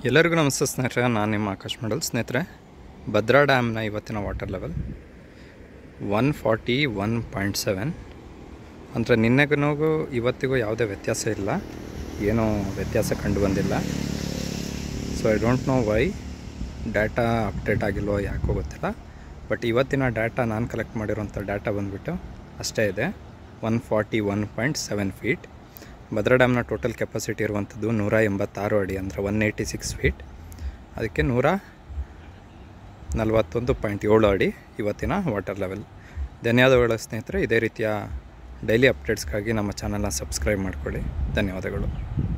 ಎಲ್ಲರಿಗೂ ನಮಸ್ತೆ ಸ್ನೇಹಿತರೆ ನಾನು ನಿಮ್ಮ ಆಕಾಶ್ ಮಂಡಲ್ ಸ್ನೇಹಿತರೆ ಭದ್ರಾ ಡ್ಯಾಮ್ನ ಇವತ್ತಿನ water level one forty one point seven ಅಂದರೆ ನಿನ್ನೆಗೂ ಇವತ್ತಿಗೂ ಯಾವುದೇ ವ್ಯತ್ಯಾಸ ಇಲ್ಲ ಏನೂ ವ್ಯತ್ಯಾಸ ಕಂಡು ಬಂದಿಲ್ಲ so I don't know why data update ಆಗಿಲ್ವೋ ಯಾಕೋ ಗೊತ್ತಿಲ್ಲ ಬಟ್ ಇವತ್ತಿನ ಡಾಟಾ ನಾನು ಕಲೆಕ್ಟ್ ಮಾಡಿರೋಂಥ ಡಾಟಾ ಬಂದುಬಿಟ್ಟು ಅಷ್ಟೇ ಇದೆ one forty one point seven feet Bhadra ಡ್ಯಾಮ್ನ ಟೋಟಲ್ ಕೆಪಾಸಿಟಿ ಇರುವಂಥದ್ದು ನೂರ ಎಂಬತ್ತಾರು ಅಡಿ ಅಂದರೆ ಒನ್ ಏಯ್ಟಿ ಸಿಕ್ಸ್ ಫೀಟ್ ಅದಕ್ಕೆ ನೂರ ನಲವತ್ತೊಂದು ಪಾಯಿಂಟ್ ಏಳು ಅಡಿ ಇವತ್ತಿನ ವಾಟರ್ ಲೆವೆಲ್ ಧನ್ಯವಾದಗಳು ಸ್ನೇಹಿತರೆ ಇದೇ ರೀತಿಯ ಡೈಲಿ ಅಪ್ಡೇಟ್ಸ್ಗಾಗಿ ನಮ್ಮ ಚಾನಲ್ನ ಸಬ್ಸ್ಕ್ರೈಬ್ ಮಾಡ್ಕೊಳ್ಳಿ ಧನ್ಯವಾದಗಳು